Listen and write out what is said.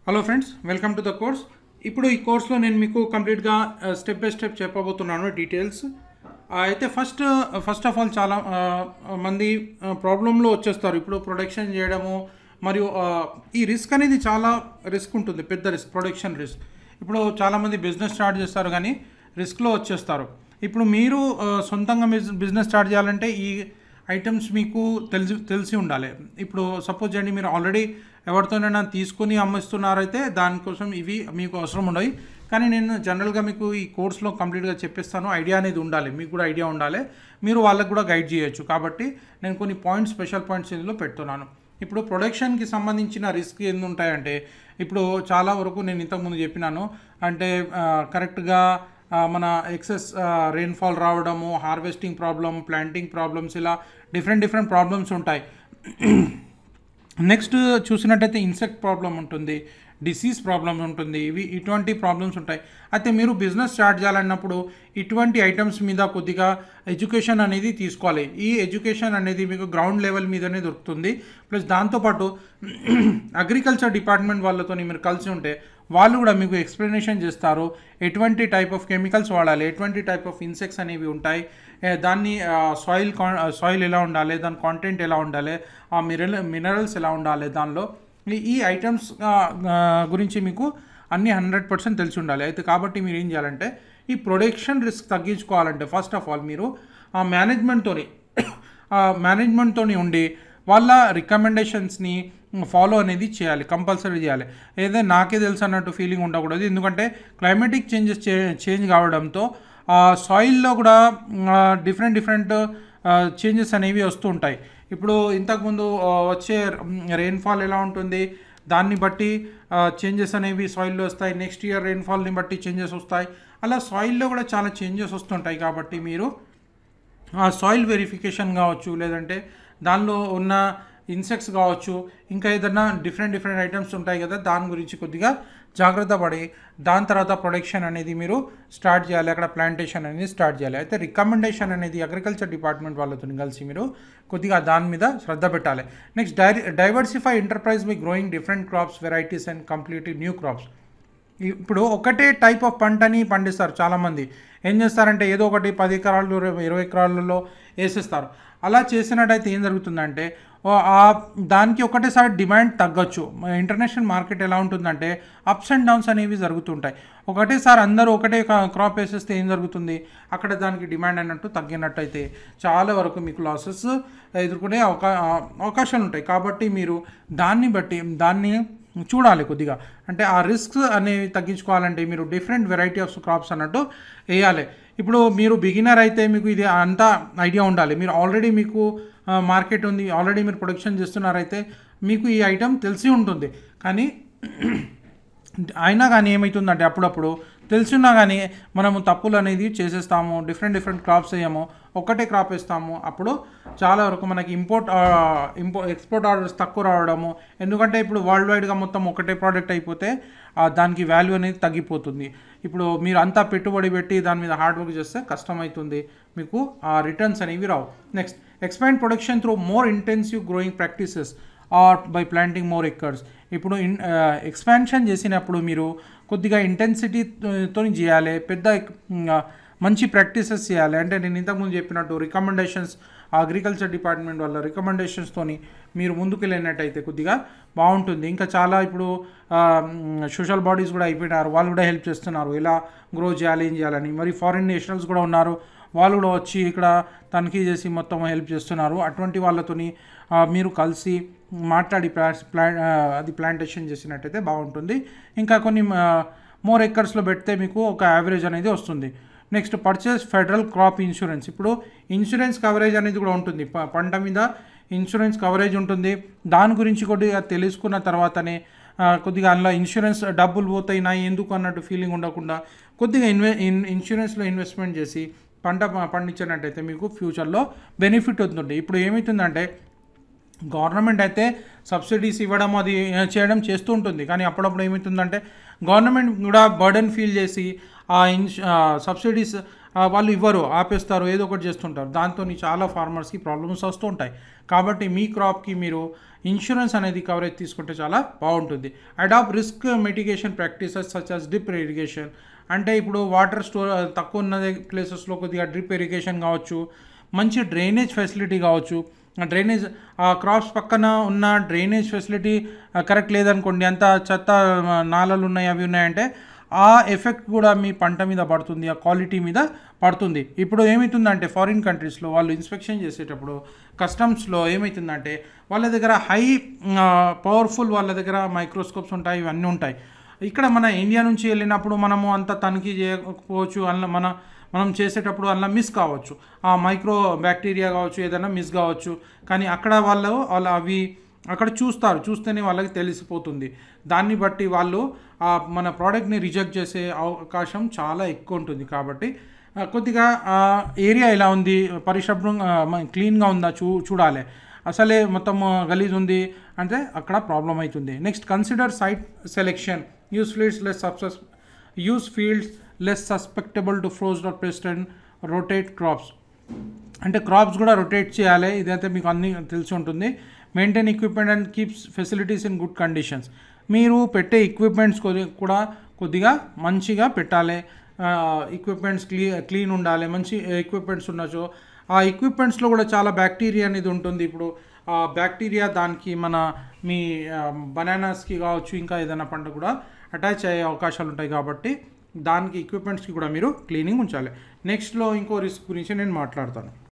hello friends welcome to the course ఇప్పుడు ఈ కోర్స్లో నేను మీకు కంప్లీట్గా స్టెప్ బై స్టెప్ చెప్పబోతున్నాను డీటెయిల్స్ అయితే ఫస్ట్ ఫస్ట్ ఆఫ్ ఆల్ చాలా ఆ, మంది ప్రాబ్లంలో వచ్చేస్తారు ఇప్పుడు ప్రొడక్షన్ చేయడము మరియు ఆ, ఈ రిస్క్ అనేది చాలా రిస్క్ ఉంటుంది పెద్ద రిస్క్ ప్రొడక్షన్ రిస్క్ ఇప్పుడు చాలామంది బిజినెస్ స్టార్ట్ చేస్తారు కానీ రిస్క్లో వచ్చేస్తారు ఇప్పుడు మీరు ఆ, సొంతంగా బిజినెస్ స్టార్ట్ చేయాలంటే ఈ ఐటమ్స్ మీకు తెలిసి తెలిసి ఉండాలి ఇప్పుడు సపోజ్ చేయండి మీరు ఆల్రెడీ ఎవరితోనైనా తీసుకొని అమ్మిస్తున్నారైతే దానికోసం ఇవి మీకు అవసరం ఉండవు కానీ నేను జనరల్గా మీకు ఈ కోర్స్లో కంప్లీట్గా చెప్పిస్తాను ఐడియా అనేది ఉండాలి మీకు కూడా ఐడియా ఉండాలి మీరు వాళ్ళకు కూడా గైడ్ చేయొచ్చు కాబట్టి నేను కొన్ని పాయింట్స్ స్పెషల్ పాయింట్స్ ఇందులో పెడుతున్నాను ఇప్పుడు ప్రొడక్షన్కి సంబంధించిన రిస్క్ ఎన్ని ఉంటాయంటే ఇప్పుడు చాలా వరకు నేను ఇంతకుముందు చెప్పినాను అంటే కరెక్ట్గా మన ఎక్సెస్ రెయిన్ఫాల్ రావడము హార్వెస్టింగ్ ప్రాబ్లమ్ ప్లాంటింగ్ ప్రాబ్లమ్స్ ఇలా డిఫరెంట్ డిఫరెంట్ ప్రాబ్లమ్స్ ఉంటాయి నెక్స్ట్ చూసినట్టయితే ఇన్సెక్ట్ ప్రాబ్లం ఉంటుంది డిసీజ్ ప్రాబ్లమ్ ఉంటుంది ఇవి ఇటువంటి ప్రాబ్లమ్స్ ఉంటాయి అయితే మీరు బిజినెస్ స్టార్ట్ చేయాలన్నప్పుడు ఇటువంటి ఐటమ్స్ మీద కొద్దిగా ఎడ్యుకేషన్ అనేది తీసుకోవాలి ఈ ఎడ్యుకేషన్ అనేది మీకు గ్రౌండ్ లెవెల్ మీదనే దొరుకుతుంది ప్లస్ దాంతోపాటు అగ్రికల్చర్ డిపార్ట్మెంట్ వాళ్ళతో మీరు కలిసి ఉంటే వాళ్ళు కూడా మీకు ఎక్స్ప్లెనేషన్ చేస్తారు ఎటువంటి టైప్ ఆఫ్ కెమికల్స్ వాడాలి ఎటువంటి టైప్ ఆఫ్ ఇన్సెక్ట్స్ అనేవి ఉంటాయి ఏ, దాన్ని సాయిల్ సాయిల్ ఎలా ఉండాలి దాని కాంటెంట్ ఎలా ఉండాలి ఆ మినరల్ మినరల్స్ ఎలా ఉండాలి దానిలో ఈ- ఈ ఐటమ్స్ గురించి మీకు అన్ని హండ్రెడ్ పర్సెంట్ తెలిసి ఉండాలి అయితే కాబట్టి మీరు ఏం చేయాలంటే ఈ ప్రొడక్షన్ రిస్క్ తగ్గించుకోవాలంటే ఫస్ట్ ఆఫ్ ఆల్ మీరు ఆ మేనేజ్మెంట్తోని ఆ మేనేజ్మెంట్తోని ఉండి వాళ్ళ రికమెండేషన్స్ని ఫాలో అనేది చేయాలి కంపల్సరీ చేయాలి ఏదైతే నాకే తెలుసు అన్నట్టు ఫీలింగ్ ఉండకూడదు ఎందుకంటే క్లైమేటిక్ చేంజెస్ చేంజ్ కావడంతో ఆ సాయిల్లో కూడా డిఫరెంట్ డిఫరెంట్ చేంజెస్ అనేవి వస్తూ ఉంటాయి ఇప్పుడు ఇంతకుముందు ఆ, వచ్చే రెయిన్ఫాల్ ఎలా ఉంటుంది దాన్ని బట్టి చేంజెస్ అనేవి సాయిల్లో వస్తాయి నెక్స్ట్ ఇయర్ రెయిన్ఫాల్ని బట్టి చేంజెస్ వస్తాయి అలా సాయిల్లో కూడా చాలా చేంజెస్ వస్తుంటాయి కాబట్టి మీరు ఆ సాయిల్ వెరిఫికేషన్ కావచ్చు లేదంటే దానిలో ఉన్న ఇన్సెక్ట్స్ కావచ్చు ఇంకా ఏదైనా డిఫరెంట్ డిఫరెంట్ ఐటమ్స్ ఉంటాయి కదా దాని గురించి కొద్దిగా జాగ్రత్త పడి దాని తర్వాత ప్రొడక్షన్ అనేది మీరు స్టార్ట్ చేయాలి అక్కడ ప్లాంటేషన్ అనేది స్టార్ట్ చేయాలి అయితే రికమెండేషన్ అనేది అగ్రికల్చర్ డిపార్ట్మెంట్ వాళ్ళతో కలిసి మీరు కొద్దిగా దాని మీద శ్రద్ధ పెట్టాలి నెక్స్ట్ డై diversify enterprise by growing different crops varieties and complete new crops ఇప్పుడు ఒకటే టైప్ ఆఫ్ పంటని పండిస్తారు చాలామంది ఏం చేస్తారంటే ఏదో ఒకటి పది ఎకరాలు ఇరవై ఇరవై ఎకరాలలో వేసేస్తారు అలా చేసినట్టయితే ఏం జరుగుతుందంటే ఓ ఆ దానికి ఒకటేసారి డిమాండ్ తగ్గొచ్చు ఇంటర్నేషనల్ మార్కెట్ ఎలా ఉంటుందంటే అప్స్ అండ్ డౌన్స్ అనేవి జరుగుతుంటాయి ఒకటేసారి అందరూ ఒకటే క్రాప్ వేసేస్తే ఏం జరుగుతుంది అక్కడ దానికి డిమాండ్ అన్నట్టు తగ్గినట్టయితే చాలా వరకు మీకు లాసెస్ ఎదుర్కొనే అవకా అవకాశాలు ఉంటాయి కాబట్టి మీరు దాన్ని బట్టి దాన్ని చూడాలి కొద్దిగా అంటే ఆ రిస్క్ అనేవి తగ్గించుకోవాలంటే మీరు డిఫరెంట్ వెరైటీ ఆఫ్ క్రాప్స్ అన్నట్టు వేయాలి ఇప్పుడు మీరు బిగినర్ అయితే మీకు ఇది అంతా ఐడియా ఉండాలి మీరు ఆల్రెడీ మీకు మార్కెట్ ఉంది ఆల్రెడీ మీరు ప్రొడక్షన్ చేస్తున్నారైతే మీకు ఈ ఐటెం తెలిసి ఉంటుంది కానీ అయినా కానీ ఏమవుతుందంటే అప్పుడప్పుడు తెలిసినా కానీ మనము తప్పులు అనేది చేసేస్తాము డిఫరెంట్ డిఫరెంట్ క్రాప్స్ వేయము ఒకటే క్రాప్ వేస్తాము అప్పుడు చాలా వరకు మనకి ఇంపోర్ట్ ఇంపో ఎక్స్పోర్ట్ ఆర్డర్స్ తక్కువ రావడము ఎందుకంటే ఇప్పుడు వరల్డ్ వైడ్గా మొత్తం ఒకటే ప్రోడక్ట్ అయిపోతే ఆ, దానికి వాల్యూ అనేది తగ్గిపోతుంది ఇప్పుడు మీరు అంతా పెట్టుబడి పెట్టి దాని మీద హార్డ్ వర్క్ చేస్తే కష్టమవుతుంది మీకు ఆ రిటర్న్స్ అనేవి రావు next expand production through more intensive growing practices or by planting more acres ఇప్పుడు ఇన్ ఎక్స్పాన్షన్ చేసినప్పుడు మీరు కొద్దిగా ఇంటెన్సిటీతో చేయాలి పెద్ద ఆ, మంచి ప్రాక్టీసెస్ చేయాలి అంటే నేను ఇంతకుముందు చెప్పినట్టు రికమెండేషన్స్ అగ్రికల్చర్ డిపార్ట్మెంట్ వాళ్ళ రికమెండేషన్స్తోని మీరు ముందుకు వెళ్ళినట్టయితే కొద్దిగా బాగుంటుంది ఇంకా చాలా ఇప్పుడు సోషల్ బాడీస్ కూడా అయిపోయినారు వాళ్ళు కూడా హెల్ప్ చేస్తున్నారు ఎలా గ్రో చేయాలి ఏం చేయాలని మరి ఫారిన్ నేషనల్స్ కూడా ఉన్నారు వాళ్ళు కూడా వచ్చి ఇక్కడ తనిఖీ చేసి మొత్తం హెల్ప్ చేస్తున్నారు అటువంటి వాళ్ళతోని ఆ, మీరు కలిసి మాట్లాడి ప్లా ప్లా ఆ, అది ప్లాంటేషన్ చేసినట్టయితే బాగుంటుంది ఇంకా కొన్ని మోర్ ఎక్కర్స్లో పెడితే మీకు ఒక యావరేజ్ అనేది వస్తుంది next purchase federal crop insurance ఇప్పుడు ఇన్సూరెన్స్ కవరేజ్ అనేది కూడా ఉంటుంది ప- పంట మీద ఇన్సూరెన్స్ కవరేజ్ ఉంటుంది దాని గురించి కొద్దిగా తెలుసుకున్న తర్వాతనే ఆ, కొద్దిగా అందులో ఇన్సూరెన్స్ డబ్బులు పోతాయి నా ఎందుకు అన్నట్టు ఫీలింగ్ ఉండకుండా కొద్దిగా ఇన్వె ఇన్ ఇన్సూరెన్స్లో ఇన్వెస్ట్మెంట్ చేసి పంట ప- పండించినట్టయితే మీకు ఫ్యూచర్లో బెనిఫిట్ అవుతుంది ఇప్పుడు ఏమవుతుందంటే గవర్నమెంట్ అయితే సబ్సిడీస్ ఇవ్వడం అది చేయడం చేస్తూ ఉంటుంది కానీ అప్పుడప్పుడు ఏమవుతుందంటే గవర్నమెంట్ కూడా బర్డన్ ఫీల్ చేసి ఆ ఇన్స్ సబ్సిడీస్ ఆ, వాళ్ళు ఇవ్వరు ఆపేస్తారు ఏదో ఒకటి చేస్తుంటారు దాంతో చాలా ఫార్మర్స్కి ప్రాబ్లమ్స్ వస్తూ ఉంటాయి కాబట్టి మీ క్రాప్కి మీరు ఇన్సూరెన్స్ అనేది కవరేజ్ తీసుకుంటే చాలా బాగుంటుంది adopt risk mitigation practices such as drip irrigation అంటే ఇప్పుడు వాటర్ స్టోర్ తక్కువ ఉన్న ప్లేసెస్లో కొద్దిగా డ్రిప్ ఇరిగేషన్ కావచ్చు మంచి డ్రైనేజ్ ఫెసిలిటీ కావచ్చు ఆ డ్రైనేజ్ ఆ క్రాప్స్ పక్కన ఉన్న డ్రైనేజ్ ఫెసిలిటీ కరెక్ట్ లేదనుకోండి అంత చెత్త ఆ, నాలలు ఉన్నాయి అవి ఉన్నాయంటే ఆ ఎఫెక్ట్ కూడా మీ పంట మీద పడుతుంది ఆ క్వాలిటీ మీద పడుతుంది ఇప్పుడు ఏమవుతుందంటే ఫారిన్ కంట్రీస్లో వాళ్ళు ఇన్స్పెక్షన్ చేసేటప్పుడు కస్టమ్స్లో ఏమవుతుందంటే వాళ్ళ దగ్గర హై పవర్ఫుల్ వాళ్ళ దగ్గర మైక్రోస్కోప్స్ ఉంటాయి ఇవన్నీ ఉంటాయి ఇక్కడ మన ఇండియా నుంచి వెళ్ళినప్పుడు మనము అంత తనిఖీ చేయకపోవచ్చు అందులో మన మనం చేసేటప్పుడు అందులో మిస్ కావచ్చు ఆ మైక్రో బ్యాక్టీరియా కావచ్చు ఏదైనా మిస్ కావచ్చు కానీ అక్కడ వాళ్ళు వాళ్ళు అవి అక్కడ చూస్తారు చూస్తేనే వాళ్ళకి తెలిసిపోతుంది దాన్ని బట్టి వాళ్ళు ఆ మన ప్రోడక్ట్ని రిజెక్ట్ చేసే అవకాశం చాలా ఎక్కువ ఉంటుంది కాబట్టి ఆ, కొద్దిగా ఆ ఏరియా ఎలా ఉంది పరిశుభ్రంగా క్లీన్గా ఉందా చూ చూడాలి అసలే మొత్తం గలీజ్ ఉంది అంటే అక్కడ ప్రాబ్లం అవుతుంది next consider site selection use fields less సబ్సస్ use fields less susceptible to frost or pest and rotate crops అంటే క్రాప్స్ కూడా రొటేట్ చేయాలి ఇదైతే మీకు అన్ని తెలిసి ఉంటుంది maintain equipment and keeps facilities in good conditions మీరు పెట్టే ఎక్విప్మెంట్స్ కొద్ది కూడా కొద్దిగా మంచిగా పెట్టాలి ఎక్విప్మెంట్స్ క్లీ క్లీన్ ఉండాలి మంచి ఎక్విప్మెంట్స్ ఉండొచ్చు ఆ ఎక్విప్మెంట్స్లో కూడా చాలా బ్యాక్టీరియా అనేది ఉంటుంది ఇప్పుడు ఆ బ్యాక్టీరియా దానికి మన మీ బనానాస్కి కావచ్చు ఇంకా ఏదైనా పంట కూడా అటాచ్ అయ్యే అవకాశాలు ఉంటాయి కాబట్టి దానికి ఎక్విప్మెంట్స్కి కూడా మీరు క్లీనింగ్ ఉంచాలి నెక్స్ట్లో ఇంకో రిస్క్ గురించి నేను మాట్లాడతాను